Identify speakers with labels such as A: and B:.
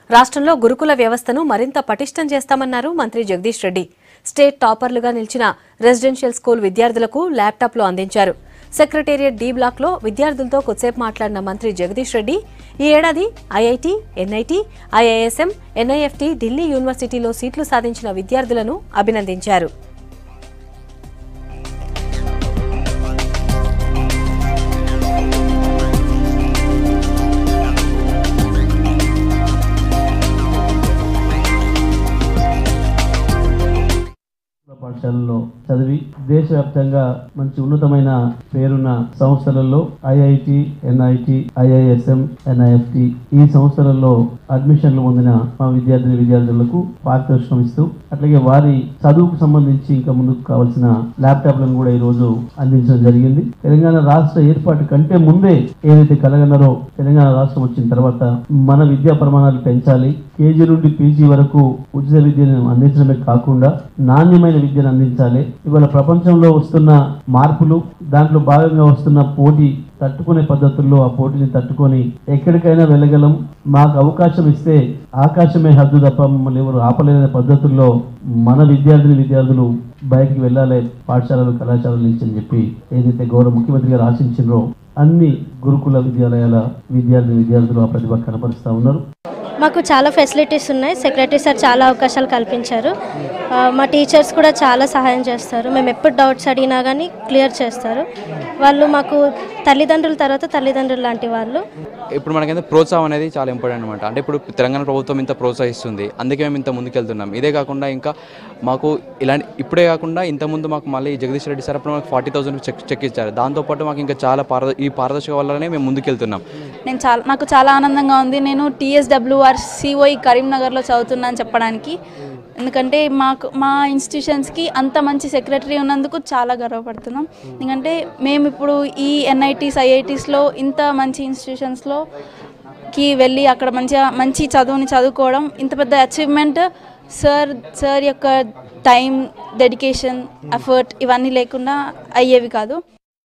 A: రాష్ట్రంలో గురుకుల వ్యవస్థను మరింత పటిష్టం చేస్తామన్నారు మంత్రి జగదీష్ రెడ్డి స్టేట్ టాపర్లుగా నిలిచిన రెసిడెన్షియల్ స్కూల్ విద్యార్థులకు ల్యాప్టాప్లు అందించారు సెక్రటేరియట్ డి బ్లాక్లో విద్యార్థులతో కొద్దిసేపు మాట్లాడిన మంత్రి జగదీష్ రెడ్డి ఈ ఏడాది IIT NIT IISM NIFT Delhi యూనివర్సిటీలో సీట్లు సాధించిన విద్యార్థులను అభినందించారు
B: పాఠశాలలో చదివి దేశవ్యాప్తంగా మంచి ఉన్నతమైన పేరున్న సంస్థలలో ఐఐటి ఎన్ఐటి ఐఐఎస్ఎం ఎన్ఐఎఫ్టి ఈ సంస్థలలో అడ్మిషన్లు పొందిన మా విద్యార్థిని విద్యార్థులకు పారితోషికం ఇస్తూ అట్లాగే వారి చదువుకు సంబంధించి ఇంకా ముందుకు కావాల్సిన ల్యాప్టాప్లను కూడా ఈ రోజు అందించడం జరిగింది తెలంగాణ రాష్ట్ర ఏర్పాటు కంటే ముందే ఏదైతే కలగన్నారో తెలంగాణ రాష్ట్రం వచ్చిన తర్వాత మన విద్యా ప్రమాణాలు పెంచాలి కేజీ నుండి పీజీ వరకు ఉచిత విద్యను అందించడమే కాకుండా నాణ్యమైన విద్యను అందించాలి ఇవాళ ప్రపంచంలో వస్తున్న మార్పులు దాంట్లో భాగంగా వస్తున్న పోటీ తట్టుకునే పద్ధతుల్లో ఆ పోటీని తట్టుకొని ఎక్కడికైనా వెళ్ళగలం మాకు అవకాశం ఇస్తే ఆకాశమే హద్దు తప్ప మమ్మల్ని ఎవరు ఆపలేని పద్ధతుల్లో మన విద్యార్థిని విద్యార్థులు బయటికి వెళ్ళాలి పాఠశాలలు కళాశాలల నుంచి అని చెప్పి ఏదైతే గౌరవ ముఖ్యమంత్రి గారు ఆశించినరో అన్ని గురుకుల విద్యాలయాల విద్యార్థి విద్యార్థులు ఆ ప్రతిభ కనపరుస్తూ ఉన్నారు
C: మాకు చాలా ఫెసిలిటీస్ ఉన్నాయి సెక్రటరీ సార్ చాలా అవకాశాలు కల్పించారు ఆ, మా టీచర్స్ కూడా చాలా సహాయం చేస్తారు మేము ఎప్పుడు డౌట్స్ అడిగినా కానీ క్లియర్ చేస్తారు వాళ్ళు మాకు తల్లిదండ్రుల తర్వాత తల్లిదండ్రులు లాంటి వాళ్ళు
D: ఇప్పుడు మనకైతే ప్రోత్సాహం అనేది చాలా ఇంపార్టెంట్ అనమాట అంటే ఇప్పుడు తెలంగాణ ప్రభుత్వం ఇంత ప్రోత్సహిస్తుంది అందుకే మేము ఇంత ముందుకెళ్తున్నాం ఇదే కాకుండా ఇంకా మాకు ఇలాంటి ఇప్పుడే కాకుండా ఇంతకుముందు మాకు మళ్ళీ జగదీష్ రెడ్డి సార్ అప్పుడు మాకు ఫార్టీ థౌసండ్ చెక్ చెక్ ఇచ్చారు దాంతోపాటు మాకు ఇంకా చాలా పారద ఈ పారదర్శక వల్లనే మేము ముందుకెళ్తున్నాం
E: నేను చాలా నాకు చాలా ఆనందంగా ఉంది నేను టీఎస్డబ్ల్యూఆర్ సిఓఈ కరీంనగర్లో చదువుతున్నా అని చెప్పడానికి ఎందుకంటే మాకు మా ఇన్స్టిట్యూషన్స్కి అంత మంచి సెక్రటరీ ఉన్నందుకు చాలా గర్వపడుతున్నాం ఎందుకంటే మేము ఇప్పుడు ఈ ఎన్ఐటీస్ ఐఐటీస్లో ఇంత మంచి ఇన్స్టిట్యూషన్స్లో కి వెళ్ళి అక్కడ మంచిగా మంచి చదువుని చదువుకోవడం ఇంత పెద్ద అచీవ్మెంట్ సార్ సార్ యొక్క టైం డెడికేషన్ ఎఫర్ట్ ఇవన్నీ లేకుండా అయ్యేవి కాదు